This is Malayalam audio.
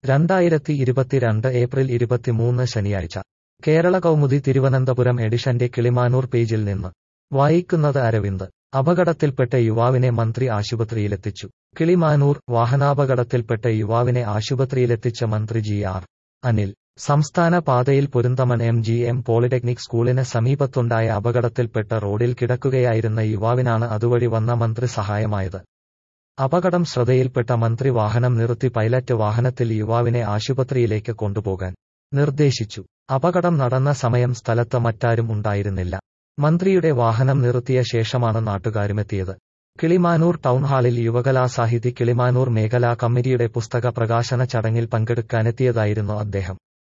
രണ്ടായിരത്തി ഇരുപത്തിരണ്ട് ഏപ്രിൽ ഇരുപത്തിമൂന്ന് ശനിയാഴ്ച കേരള കൗമുദി തിരുവനന്തപുരം എഡിഷന്റെ കിളിമാനൂർ പേജിൽ നിന്ന് വായിക്കുന്നത് അരവിന്ദ് അപകടത്തിൽപ്പെട്ട യുവാവിനെ മന്ത്രി ആശുപത്രിയിലെത്തിച്ചു കിളിമാനൂർ വാഹനാപകടത്തിൽപ്പെട്ട യുവാവിനെ ആശുപത്രിയിലെത്തിച്ച മന്ത്രി ജി ആർ അനിൽ സംസ്ഥാന പാതയിൽ Porunthaman M G M polytechnic സ്കൂളിന് സമീപത്തുണ്ടായ അപകടത്തിൽപ്പെട്ട റോഡിൽ കിടക്കുകയായിരുന്ന യുവാവിനാണ് അതുവഴി വന്ന മന്ത്രി സഹായമായത് അപകടം ശ്രദ്ധയിൽപ്പെട്ട മന്ത്രി വാഹനം നിർത്തി പൈലറ്റ് വാഹനത്തിൽ യുവാവിനെ ആശുപത്രിയിലേക്ക് കൊണ്ടുപോകാൻ നിർദ്ദേശിച്ചു അപകടം നടന്ന സമയം സ്ഥലത്ത് മറ്റാരും ഉണ്ടായിരുന്നില്ല മന്ത്രിയുടെ വാഹനം നിർത്തിയ ശേഷമാണ് നാട്ടുകാരുമെത്തിയത് കിളിമാനൂർ ടൗൺഹാളിൽ യുവകലാസാഹിതി കിളിമാനൂർ മേഖലാ കമ്മിറ്റിയുടെ പുസ്തക പ്രകാശന ചടങ്ങിൽ പങ്കെടുക്കാനെത്തിയതായിരുന്നു അദ്ദേഹം